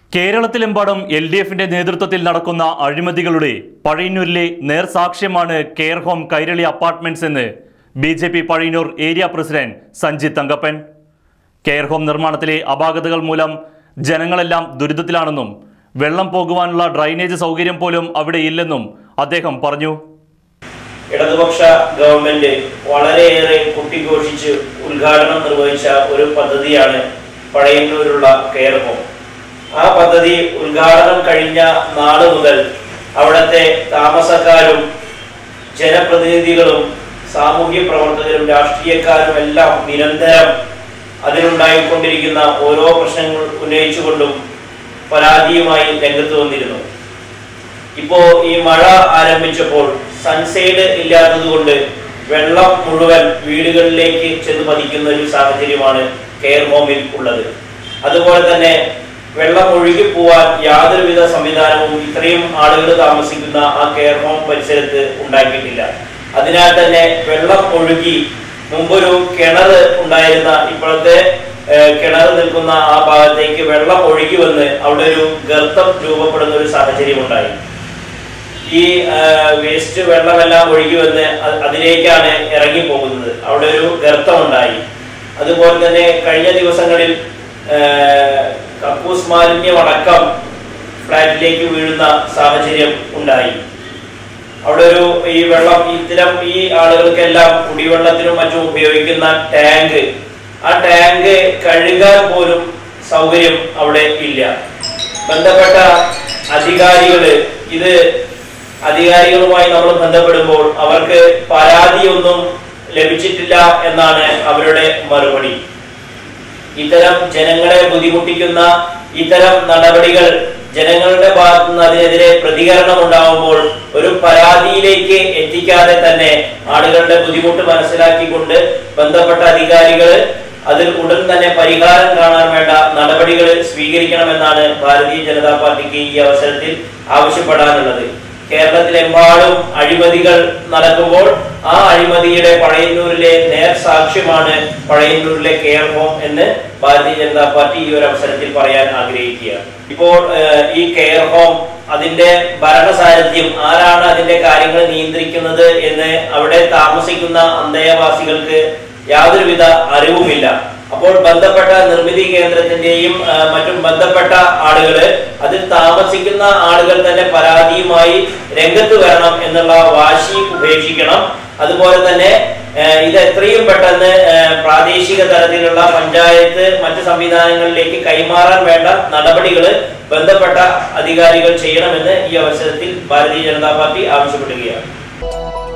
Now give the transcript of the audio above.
കേരളത്തിലെമ്പാടും L D എഫിന്റെ നേതൃത്വത്തിൽ നടക്കുന്ന അഴിമതികളുടെ പഴയന്നൂരിലെ നേർസാക്ഷ്യമാണ് കെയർ ഹോം കൈരളി അപ്പാർട്ട്മെന്റ്സ് എന്ന് B J P Pazhayannur area president Sanjith Thankappan care home നിർമ്മാണത്തിലെ അപാകതകൾ മൂലം ജനങ്ങളെല്ലാം ദുരിതത്തിലാണെന്നും വെള്ളം പോകുവാനുള്ള ഡ്രൈനേജ് സൗകര്യം പോലും അവിടെ ഇല്ലെന്നും അദ്ദേഹം പറഞ്ഞു ഇടതുപക്ഷ ഗവൺമെന്റ് വളരെയേറെ കുട്ടിഘോഷിച്ച് ഉദ്ഘാടനം നിർവഹിച്ച ഒരു പദ്ധതിയാണ് പഴയന്നൂരുള്ള കെയർ ഹോം ആ പദ്ധതി ഉദ്ഘാടനം കഴിഞ്ഞ നാള് മുതൽ അവിടുത്തെ താമസക്കാരും ജനപ്രതിനിധികളും സാമൂഹ്യ പ്രവർത്തകരും രാഷ്ട്രീയക്കാരും എല്ലാം നിരന്തരം അതിലുണ്ടായിക്കൊണ്ടിരിക്കുന്ന ഓരോ പ്രശ്നങ്ങൾ ഉന്നയിച്ചുകൊണ്ടും പരാതിയുമായി രംഗത്ത് വന്നിരുന്നു ഇപ്പോ ഈ മഴ ആരംഭിച്ചപ്പോൾ സൺസൈഡ് ഇല്ലാത്തത് കൊണ്ട് വെള്ളം മുഴുവൻ വീടുകളിലേക്ക് ചെന്ന് പതിക്കുന്ന ഒരു സാഹചര്യമാണ് കെയർ ഹോമിൽ ഉള്ളത് അതുപോലെ തന്നെ വെള്ളം ഒഴുകി പോവാൻ യാതൊരുവിധ സംവിധാനവും ഇത്രയും ആളുകൾ താമസിക്കുന്ന ആ കെയർ ഹോം പരിസരത്ത് ഉണ്ടാക്കിയിട്ടില്ല അതിനാൽ തന്നെ വെള്ളം ഒഴുകി മുമ്പൊരു കിണർ ഉണ്ടായിരുന്ന ഇപ്പോഴത്തെ ഏഹ്, കിണർ നിൽക്കുന്ന ആ ഭാഗത്തേക്ക് വെള്ളം ഒഴുകി വന്ന് അവിടെ ഒരു ഗർത്തം രൂപപ്പെടുന്ന ഒരു സാഹചര്യം ഉണ്ടായി ഈ വേസ്റ്റ് വെള്ളമെല്ലാം ഒഴുകി വന്ന് അ- അതിലേക്കാണ് ഇറങ്ങി പോകുന്നത് അവിടെ ഒരു ഗർത്തമുണ്ടായി അതുപോലെ തന്നെ കഴിഞ്ഞ ദിവസങ്ങളിൽ ആ, കക്കൂസ് മാലിന്യമടക്കം ഫ്ലാറ്റിലേക്ക് വീഴുന്ന സാഹചര്യം ഉണ്ടായി അവിടെ ഒരു ഈ വെള്ളം ഇത്തരം ഈ ആളുകൾക്കെല്ലാം കുടിവെള്ളത്തിനും മറ്റും ഉപയോഗിക്കുന്ന ടാങ്ക് ആ ടാങ്ക് കഴുകാൻ പോലും സൗകര്യം അവിടെ ഇല്ല ബന്ധപ്പെട്ട അധികാരികള് ഇത് അധികാരികളുമായി നമ്മൾ ബന്ധപ്പെടുമ്പോൾ അവർക്ക് പരാതിയൊന്നും ലഭിച്ചിട്ടില്ല എന്നാണ് അവരുടെ മറുപടി ഇത്തരം ജനങ്ങളെ ബുദ്ധിമുട്ടിക്കുന്ന ഇത്തരം നടപടികൾ ജനങ്ങളുടെ ഭാഗത്തു നിന്ന് അതിനെതിരെ പ്രതികരണം ഉണ്ടാവുമ്പോൾ ഒരു പരാതിയിലേക്ക് എത്തിക്കാതെ തന്നെ ആളുകളുടെ ബുദ്ധിമുട്ട് മനസ്സിലാക്കിക്കൊണ്ട് ബന്ധപ്പെട്ട അധികാരികൾ അതിൽ ഉടൻ തന്നെ പരിഹാരം കാണാൻ വേണ്ട നടപടികൾ സ്വീകരിക്കണമെന്നാണ് ഭാരതീയ ജനതാ പാർട്ടിക്ക് ഈ അവസരത്തിൽ ആവശ്യപ്പെടാനുള്ളത് കേരളത്തിലെമ്പാടും അഴിമതികൾ നടക്കുമ്പോൾ ആ അഴിമതിയുടെ പഴയന്നൂരിലെ നേർ സാക്ഷ്യമാണ് പഴയന്നൂരിലെ കെയർ ഹോം എന്ന് ഭാരതീയ ജനതാ പാർട്ടി ഈ ഒരു അവസരത്തിൽ പറയാൻ ആഗ്രഹിക്കുകയാണ് ഇപ്പോൾ ഏഹ്, ഈ കെയർ ഹോം അതിന്റെ ഭരണസാരഥ്യം ആരാണ് അതിന്റെ കാര്യങ്ങൾ നിയന്ത്രിക്കുന്നത് എന്ന് അവിടെ താമസിക്കുന്ന അന്തേവാസികൾക്ക് യാതൊരുവിധ അറിവുമില്ല അപ്പോൾ ബന്ധപ്പെട്ട നിർമ്മിതി കേന്ദ്രത്തിന്റെയും ആ, മറ്റും ബന്ധപ്പെട്ട ആളുകള് അതിൽ താമസിക്കുന്ന ആളുകൾ തന്നെ പരാതിയുമായി രംഗത്ത് വരണം എന്നുള്ള വാശി ഉപേക്ഷിക്കണം അതുപോലെ തന്നെ ആ, ഇത് എത്രയും പെട്ടെന്ന് ആ, പ്രാദേശിക തലത്തിലുള്ള പഞ്ചായത്ത് മറ്റ് സംവിധാനങ്ങളിലേക്ക് കൈമാറാൻ വേണ്ട നടപടികൾ ബന്ധപ്പെട്ട അധികാരികൾ ചെയ്യണമെന്ന് ഈ അവസരത്തിൽ ഭാരതീയ ജനതാ പാർട്ടി ആവശ്യപ്പെടുകയാണ്